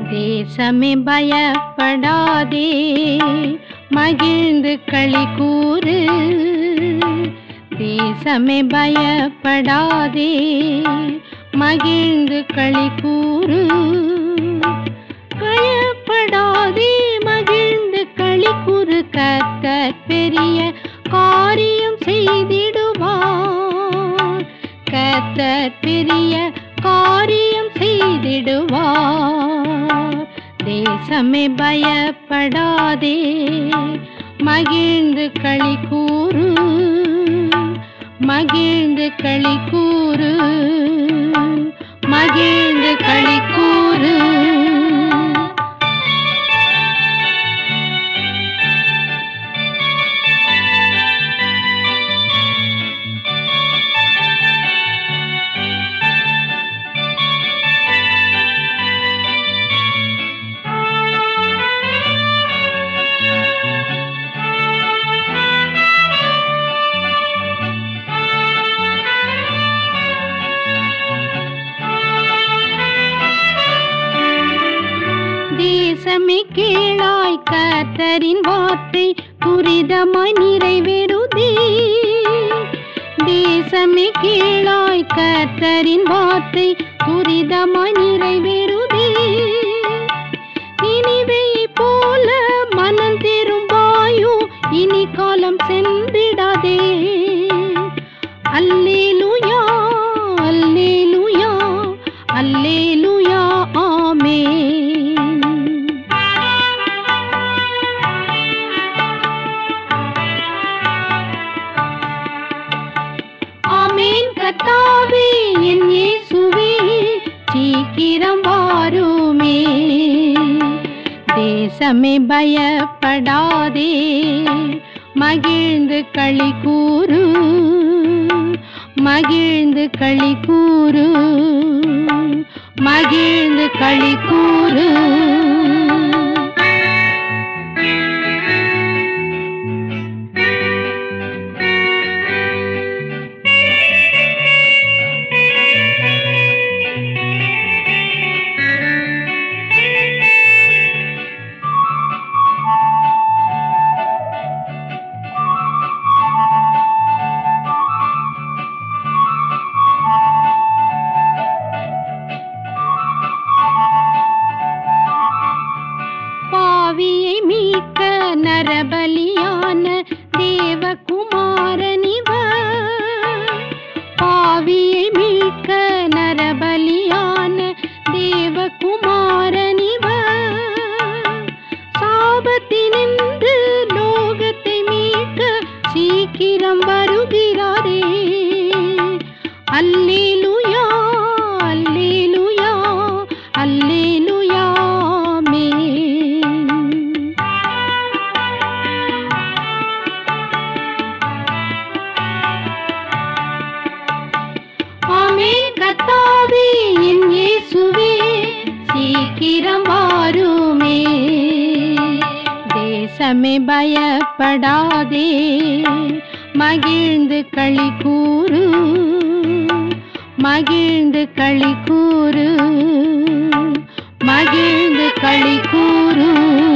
தேசமே பயப்படாதே மகிழ்ந்து களி கூறு தேசமே பயப்படாதே மகிழ்ந்து களி கூறு பயப்படாதே மகிழ்ந்து களி கூறு கர்த்தர் பெரிய காரியம் செய்திடுவார் கர்த்தர் பெரிய காரியம் செய்திடுவார் தேசமே பயப்படாதே மகிழ்ந்து களி கூறு மகிழ்ந்து களி கூறு மகிழ்ந்து களி கூறு தேசமே கீழாய் கர்த்தரின் வார்த்தை துரிதமாய் நிறைவேறுதே தேசமே கீழாய் கர்த்தரின் வார்த்தை துரிதமாய் நிறைவேறுதே இனிவை போல மனம் திரும்பாயோ இனி காலம் சென்றிடாதே அல்லேலூயா அல்லேலூயா அல்லேலூயா ஆமென் ஆமென் கர்த்தாவே என் இயேசுவே சீக்கிரம் வாருமே தேசமே பயப்படாதே மகிழ்ந்து களி கூறு மகிழ்ந்து களி கூறு மகிழ்ந்து களி கூறு பாவியை மீட்க நரபலியான தேவகுமாரனிவர் பாவியை மீட்க நரபலியான தேவகுமாரனிவர் சாபத்தினின்று லோகத்தை மீட்க சீக்கிரம் வருகிறாரே அல்லேலூயா அல்லேலூயா அல்லேலூயா ஆமென் ஆமென் கர்த்தாவே என் இயேசுவே சீக்கிரம் வாருமே தேசமே பயப்படாதே மகிழ்ந்து களி கூறு மகிழ்ந்து களி கூறு மகிழ்ந்து களி கூறு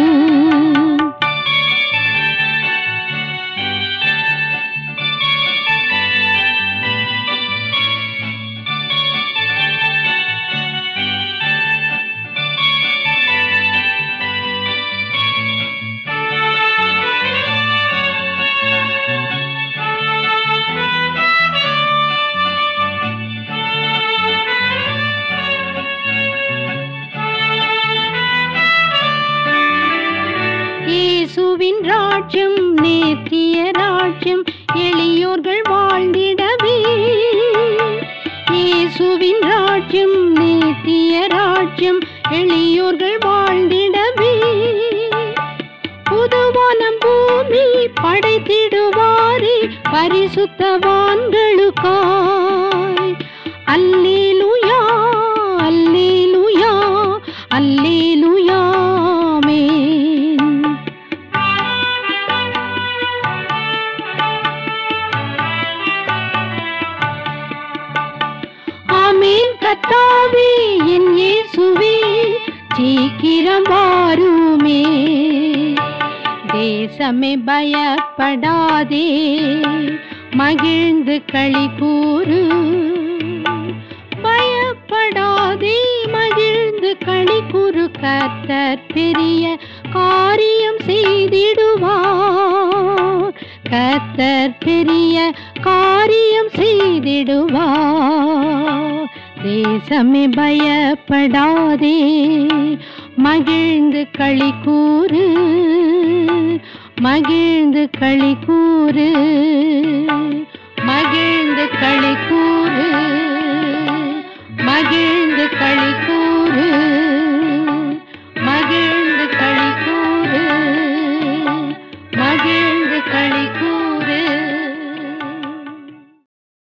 இயேசுவின் ராஜ்யம் நேர்த்திய ராஜ்யம் எளியோர்கள் வாழ்ந்திடவே இயேசுவின் ராஜ்யம் நேர்த்திய ராஜ்யம் எளியோர்கள் வாழ்ந்திடவே புதுவானம் பூமி படைத்திடுவாரே பரிசுத்தவான்களுக்காய் அல்லேலூயா அல்லேலூயா அல்லேலூயா ஆமென் ஆமென் கர்த்தாவே என் இயேசுவே சீக்கிரம் வாருமே தேசமே பயப்படாதே மகிழ்ந்து களி கூறு பயப்படாதே மகிழ்ந்து களி கூறு கர்த்தர் பெரிய காரியம் செய்திடுவார் கர்த்தர் பெரிய காரியம் செய்திடுவார் தேசமே பயப்படாதே மகிழ்ந்து களி கூறு மகிழ்ந்து களி கூறு மகிழ்ந்து களி கூறு மகிழ்ந்து களி கூறு